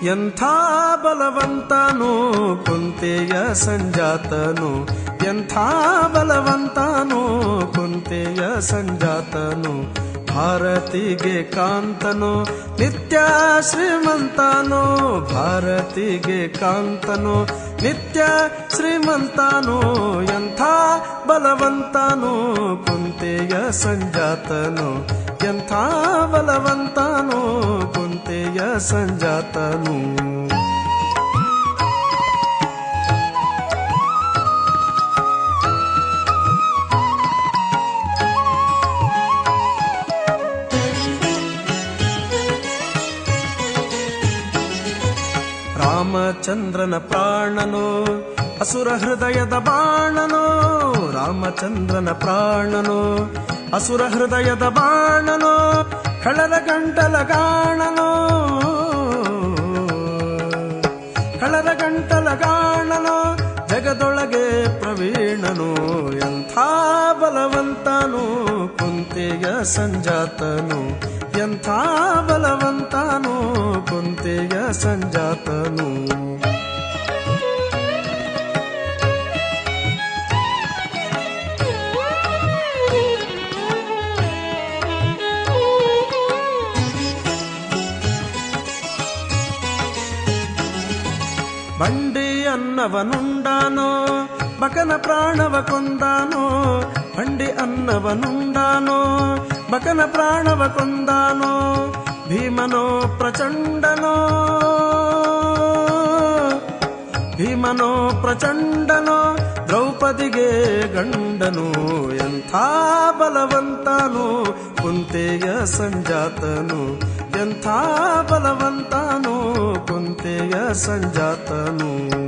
ಎಂಥ ಬಲವಂತನು ಕುಂತೆಯ ಸಂಜಾತನು ಎಂಥ ಬಲವಂತನು ಕುಂತೆಯ ಸಂಜಾತನು ಭಾರತಿಗೆ ಕಾಂತನು ನಿತ್ಯ ಶ್ರೀಮಂತನು ಭಾರತಿಗೆ ಕಾಂತನು ನಿತ್ಯ ಶ್ರೀಮಂತನು ಎಂಥ ಬಲವಂತನು ಕುಂತೆಯ ಸಂಜಾತನು ಎಂಥ ಬಲವಂತನು ಕುಂತೆಯ ಸಂಜಾತನು ರಾಮಚಂದ್ರನ ಪ್ರಾಣನು ಅಸುರ ಹೃದಯದ ಬಾಣನು ರಾಮಚಂದ್ರನ ಪ್ರಾಣನು ಅಸುರ ಹೃದಯದ ಬಾಣನು ಕಳರ ಗಂಟಲ ಗಾಣನು ಕಳರ ಗಂಟಲ ಗಾಣನು ಜಗದೊಳಗೆ ಪ್ರವೀಣನು ಎಂಥ ಬಲವಂತನು ಕುಂತೆಯ ಸಂಜಾತನು ಎಂಥ ಬಲವಂತನು ಕುಂತೆಯ ಸಂಜಾತನು ಬಂಡಿ ಅನ್ನವನುಂಡಾನೋ ಬಕನ ಪ್ರಾಣವ ಕೊಂದಾನೋ ಬಂಡಿ ಅನ್ನವನುಂಡಾನೋ ಬಕನ ಪ್ರಾಣವ ಕೊಂದಾನೋ ಭೀಮನೋ ಪ್ರಚಂಡನೋ ಭೀಮನೋ ಪ್ರಚಂಡನೋ ದ್ರೌಪದಿಗೆ ಗಂಡನು ಎಂಥ ಬಲವಂತನು ಕುಂತೆಯ ಸಂಜಾತನು ಎಂಥ ಬಲವಂತನು ಕುಂತೆಯ ಸಂಜಾತನು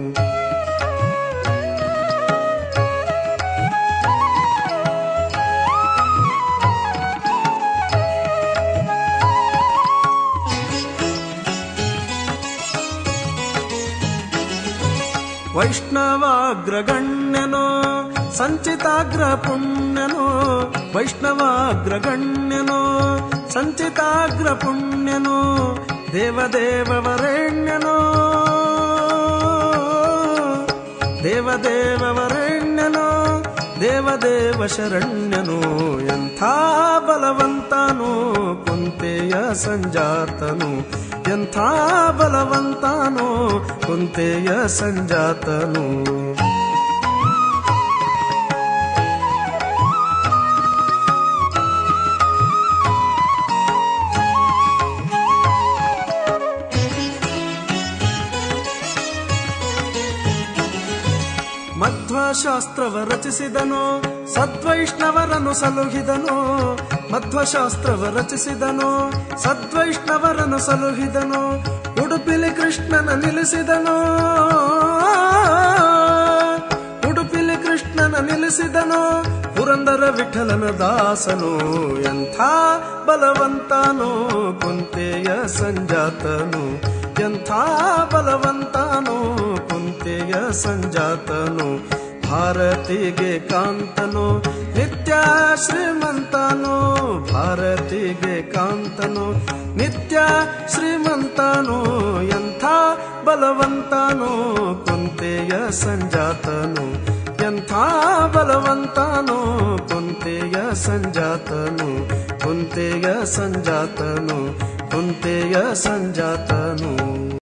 ವೈಷ್ಣವಾಗ್ರಗಣ್ಯನೋ ಸಂಚಿತಾಗ್ರ ಪುಣ್ಯನೋ ವೈಷ್ಣವಾಗ್ರಗಣ್ಯನೋ ಸಂಚಿತಾಗ್ರ ಪುಣ್ಯನೋ ದೇವದೇವವರೆಣ್ಯನೋ ದೇವದೇವವರೆಣ್ಯನೋ ದೇವದೇವ ಶರಣ್ಯನು ಎಂಥ ಬಲವಂತನು ಕುಂತೆಯ ಸಂಜಾತನು ಎಂಥ ಬಲವಂತನು ಕುಂತೆಯ ಸಂಜಾತನು ಮಧ್ವಶಾಸ್ತ್ರವ ರಚಿಸಿದನು ಸದ್ವೈಷ್ಣವರನ್ನು ಸಲುಹಿದನು ಮಧ್ವಶಾಸ್ತ್ರವ ರಚಿಸಿದನು ಸದ್ವೈಷ್ಣವರನ್ನು ಸಲುಹಿದನು ಉಡುಪಿಲಿ ಕೃಷ್ಣನ ನಿಲ್ಲಿಸಿದನು ಉಡುಪಿಲಿ ಕೃಷ್ಣನ ನಿಲ್ಲಿಸಿದನು ಪುರಂದರ ವಿಠಲನ ದಾಸನು ಎಂಥ ಬಲವಂತನು ಕುಂತೆಯ ಸಂಜಾತನು ಎಂಥ ಬಲವಂತನು ಕುಂತೆಯ ಸಂಜಾತನು ಭಾರತಿಗೆ ಕಾಂತನು ನಿತ್ಯ ಶ್ರೀಮಂತನು ಭಾರತಿಗೆ ಕಾಂತನು ನಿತ್ಯ ಶ್ರೀಮಂತನು ಎಂಥ ಬಲವಂತನು ಕುಂತೆಯ ಸಂಜಾತನು ಎಂಥ ಬಲವಂತನು ಕುಂತೆಯ ಸಂಜಾತನು ಕುಂತೆಯ ಸಂಜಾತನು ಕುಂತೆಯ ಸಂಜಾತನು